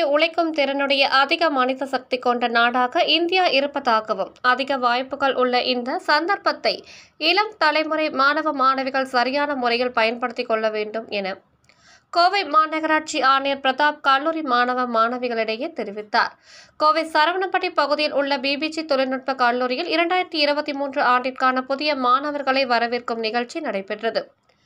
உழைக்கும் திறனுடைய அதிக மனித சக்தி கொண்ட நாடாக இந்தியா இருப்பதாகவும் அதிக வாய்ப்புகள் உள்ள இந்த சந்தர்ப்பத்தை இளம் தலைமுறை மாணவ மாணவிகள் சரியான முறையில் பயன்படுத்திக் கொள்ள வேண்டும் என கோவை மாநகராட்சி ஆணையர் பிரதாப் கல்லூரி மாணவ மாணவிகளிடையே தெரிவித்தார் கோவை சரவணப்பட்டி பகுதியில் உள்ள பிபிஜி தொழில்நுட்ப கல்லூரியில் இரண்டாயிரத்தி இருபத்தி மூன்று ஆண்டிற்கான புதிய மாணவர்களை வரவேற்கும் நிகழ்ச்சி நடைபெற்றது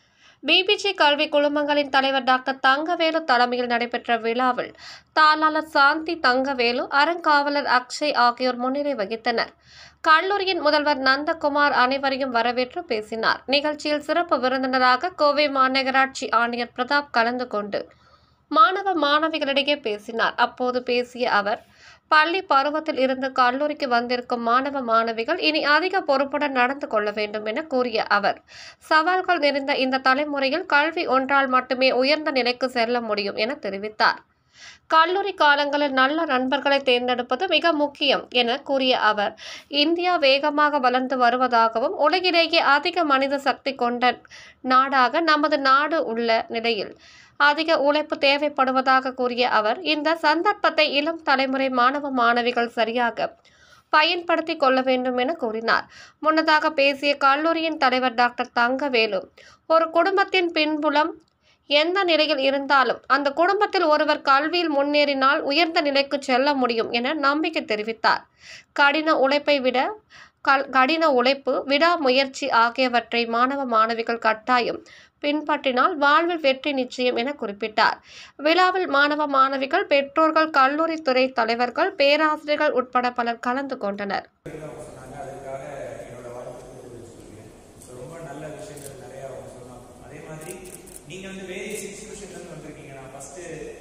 பிபிஜி கல்வி குழுமங்களின் தலைவர் டாக்டர் தங்கவேலு தலைமையில் நடைபெற்ற விழாவில் தாளாளர் சாந்தி தங்கவேலு அறங்காவலர் அக்ஷய் ஆகியோர் முன்னிலை வகித்தனர் கல்லூரியின் முதல்வர் நந்தகுமார் அனைவரையும் வரவேற்று பேசினார் நிகழ்ச்சியில் சிறப்பு விருந்தினராக கோவை மாநகராட்சி ஆணையர் பிரதாப் கலந்து கொண்டு மாணவ மாணவிகளிடையே பேசினார் அப்போது பேசிய அவர் பள்ளி பருவத்தில் இருந்து கல்லூரிக்கு வந்திருக்கும் மாணவ மாணவிகள் இனி அதிக பொறுப்புடன் நடந்து கொள்ள வேண்டும் என கூறிய அவர் சவால்கள் நிறைந்த இந்த தலைமுறையில் கல்வி ஒன்றால் மட்டுமே உயர்ந்த நிலைக்கு செல்ல முடியும் என தெரிவித்தார் கல்லூரி காலங்களில் நல்ல நண்பர்களை தேர்ந்தெடுப்பது மிக முக்கியம் என கூறிய அவர் இந்தியா வேகமாக வளர்ந்து வருவதாகவும் உலகிலேயே அதிக மனித சக்தி கொண்ட நாடாக நமது நாடு உள்ள நிலையில் அதிக உழைப்பு தேவைப்படுவதாக கூறிய அவர் இந்த சந்தர்ப்பத்தை இளம் தலைமுறை மாணவ மாணவிகள் சரியாக பயன்படுத்திக் கொள்ள வேண்டும் என கூறினார் முன்னதாக பேசிய கல்லூரியின் தலைவர் டாக்டர் தங்கவேலு ஒரு குடும்பத்தின் பின்புலம் எந்த நிலையில் இருந்தாலும் அந்த குடும்பத்தில் ஒருவர் கல்வியில் முன்னேறினால் உயர்ந்த நிலைக்கு செல்ல முடியும் என நம்பிக்கை தெரிவித்தார் கடின உழைப்பை விட கல் கடின உழைப்பு விடாமுயற்சி ஆகியவற்றை மாணவ மாணவிகள் கட்டாயம் பின்பற்றினால் வாழ்வில் வெற்றி நிச்சயம் என குறிப்பிட்டார் விழாவில் மாணவ மாணவிகள் பெற்றோர்கள் கல்லூரித்துறை தலைவர்கள் பேராசிரியர்கள் உட்பட பலர் கலந்து கொண்டனர் சொன்னாங்க அதுக்காக என்னோட வாழ்த்துக்கள் தெரிவிச்சுக்கிறேன் ஸோ ரொம்ப நல்ல விஷயங்கள் நிறைய அவங்க சொன்னாங்க அதே மாதிரி நீங்க வந்து வேரியஸ் இன்ஸ்டியூஷன்ல இருந்து வந்திருக்கீங்க நான் first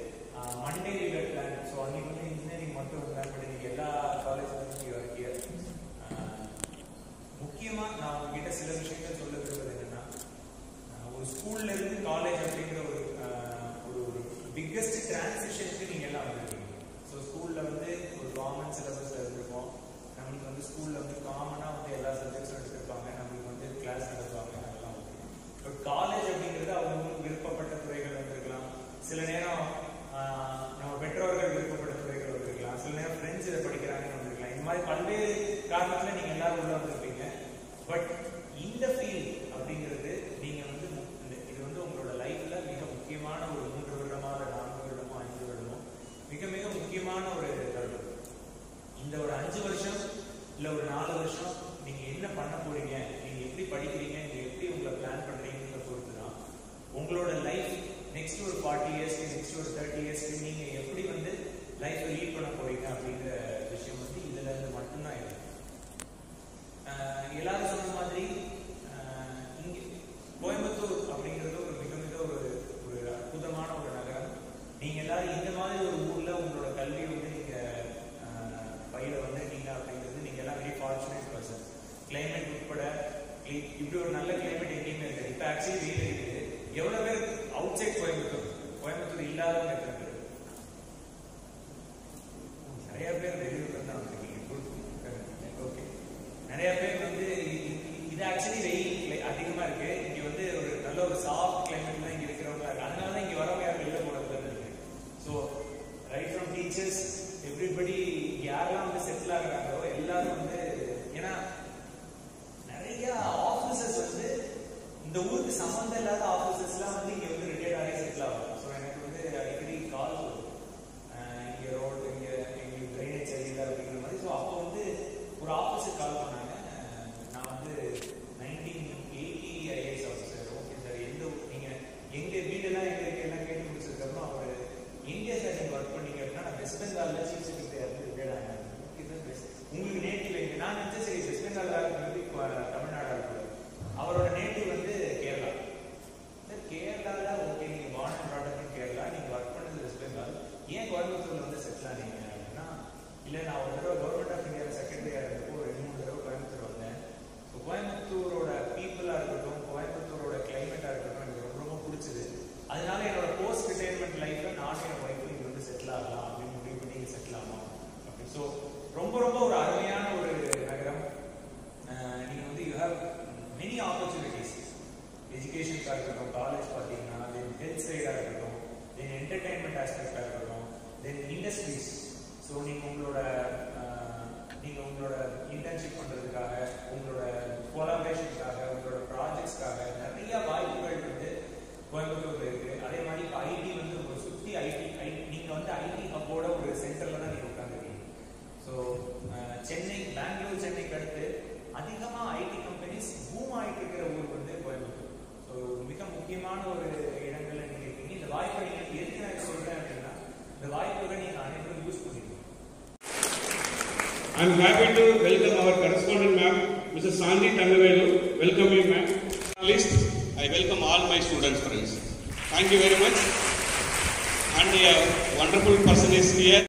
Monday river plan so அன்னைக்கு வந்து இன்ஜினியரிங் மட்டும் பிளான் பண்ணிருக்கீங்க எல்லா காலேஜ்ல இருந்து இங்கே முக்கியமா நான் உங்ககிட்ட சில விஷயங்கள் சொல்ல விரும்புறது என்னன்னா ஆஹ் ஒரு ஸ்கூல்ல இருந்து காலேஜ் அப்படிங்கிற ஒரு ஆஹ் ஒரு ஒரு பிக்கஸ்ட் டிரான்சிஷனுக்கு நீங்க எல்லாம் வந்திருக்கீங்க ஸோ ஸ்கூல்ல வந்து ஒரு காமன் சிலபஸ்ல இருந்திருப்போம் நம்மளுக்கு வந்து ஸ்கூல்ல வந்து காமனா வந்து எல்லா சப்ஜெக்ட்ஸும் எடுத்திருப்பாங்க நம்மளுக்கு வந்து கிளாஸ் நடத்துவாங்க அதெல்லாம் பட் காலேஜ் அப்படிங்கிறது அவங்களுக்கு விருப்பப்பட்ட துறைகள் வந்திருக்கலாம் சில நேரம் ஆஹ், நம்ம பெற்றோர்கள் விருப்பப்பட்ட துறைகள் வந்திருக்கலாம் சில நேரம் ஃப்ரெண்ட்ஸ் இதை படிக்கிறாங்கன்னு வந்திருக்கலாம் இந்த மாதிரி பல்வேறு காரணத்துல நீங்க எல்லாரும் உள்ள வந்திருப்பீங்க பட் இந்த ஃபீல்ட் அப்படிங்கிறது நீங்க வந்து மு- இந்த- இது வந்து உங்களோட லைஃப்ல மிக முக்கியமான ஒரு மூன்று வருடமா இல்ல நான்கு வருடமோ ஐந்து வருடமோ மிக மிக முக்கியமான ஒரு தருணம் இந்த ஒரு அஞ்சு வருஷம் இல்ல ஒரு நாலு வருஷம் நீங்க என்ன பண்ண போறீங்க நீங்க எப்படி படிக்கிறீங்க நீங்க எப்படி உங்களை பிளான் பண்றீங்கன்றத பொறுத்து தான் உங்களோட லைஃப் நெக்ஸ்ட் ஒரு ஃபார்ட்டி இயர்ஸ்க்கு நெக்ஸ்ட் ஒரு தேர்ட்டி இயர்ஸ்க்கு நீங்க எப்படி வந்து லைஃப்பை லீட் பண்ண போறீங்க அப்படிங்கிற விஷயம் வந்து இதுல இருந்து மட்டும்தான் இருக்கு ஆஹ் எல்லாரும் சொன்ன மாதிரி ஆஹ் இங்க கோயம்புத்தூர் அப்படிங்கிறது ஒரு மிக மிக ஒரு ஒரு அற்புதமான ஒரு நகரம் நீங்க எல்லாரும் இந்த மாதிரி ஒரு ஊர்ல உங்களோட கல்வி வந்து நீங்க ஆஹ் பயில வந்திருக்கீங்க அப்படிங்கிறது நீங்க எல்லாம் வெரி ஃபார்ச்சுனேட் பர்சன் கிளைமேட் உட்பட இ- இப்படி ஒரு நல்ல கிளைமேட் எங்கேயுமே இருக்காது இப்ப ஆக்சுவலி வெயில் இருக்குது எவ்வளவு பேர் அவுட் சைட் கோயம்புத்தூர் கோயம்புத்தூர் இல்லாதவங்க எத்தனை பேர் நிறைய பேர் வெளியூர்ல தான் வந்திருக்கீங்க ஓகே நிறைய பேர் வந்து இ- இ- இது ஆக்சுவலி வெயில் cli- அதிகமா இருக்கு இங்க வந்து ஒரு நல்ல ஒரு சாஃப்ட் கிளைமேட் தான் இங்க இருக்கிறவங்க இருக்கு அதனால தான் இங்க வரவங்க யாரும் வெளியில போறது இருக்கு so right from teachers everybody யாரெல்லாம் வந்து செட்டில் ஆகுறாங்களோ எல்லாரும் வந்து ஏன்னா நிறைய ஆபீசர்ஸ் வந்து இந்த ஊருக்கு சம்மந்தம் இல்லாத ஆபீசர்ஸ்லாம் வந்து இங்க வந்து ரிட்டையர்ட் ஆகி செட்டில் ஆகும் ஸோ எனக்கு வந்து அடிக்கடி கால் வரும் ஆஹ் இங்க ரோடு இங்க எங்களுக்கு ட்ரைனேஜ் சரியில்லை அப்படிங்கிற மாதிரி ஸோ அப்போ வந்து ஒரு ஆஃபீஸர் கால் பண்ணாங்க ஆஹ் நான் வந்து nineteen eighty IAS officer okay sir எந்த ஊர் நீங்க எங்க வீடெல்லாம் எங்க இருக்கு எல்லாம் கேட்டு முடிச்சதுக்கப்புறம் அவர் எங்க சார் நீங்க ஒர்க் பண்ணீங்க அப்படின்னா நான் வெஸ்ட் பெங்கால்ல சீஃப் செக்ரட்டரி இருந்து ரிட்டையர்ட் ஆனேன் இதுதான் best. உங்களுக்கு நேட்டிவ் எங்க நான் நினைச்சேன் சரி வெஸ்ட் பெங்கால் வந்து தமிழ்நாடா இருக்கு அவரோட நேட்டிவ் வந்து கேரளா சார் கேரளால ஓகே நீங்க பார்ன் அண்ட் உங்களோட அஹ், நீங்க உங்களோட இன்டர்ன்ஷிப் பண்றதுக்காக உங்களோட கொலாபரேஷனுக்காக உங்களோட ப்ராஜெக்ட்ஸ்க்காக நிறைய வாய்ப்புகள் வந்து கோயம்புத்தூர்ல இருக்கு அதே மாதிரி இப்போ ஐடி வந்து உங்களை சுத்தி ஐடி நீங்க வந்து ஐடி ஹப்போட ஒரு சென்டர்ல தான் நீங்க உட்காந்துருக்கீங்க ஸோ சென்னை பெங்களூர் சென்னைக்கு அடுத்து அதிகமா ஐடி கம்பெனிஸ் பூம் ஆயிட்டு இருக்கிற ஊர் வந்து கோயம்புத்தூர் ஸோ மிக முக்கியமான ஒரு இடங்கள்ல நீங்க இருக்கீங்க இந்த வாய்ப்பை நீங்க எதுக்கு நான் இதை சொல்றேன் அப்படின்னா இந்த வாய்ப்புகளை நீங்க அனைவரும் யூஸ் பண்ணிக்கணும் I am happy to welcome our correspondent ma'am, Mrs. Sandhi Tangavelu. Welcome you ma'am. List, I welcome all my students friends. Thank you very much. And a wonderful person is here.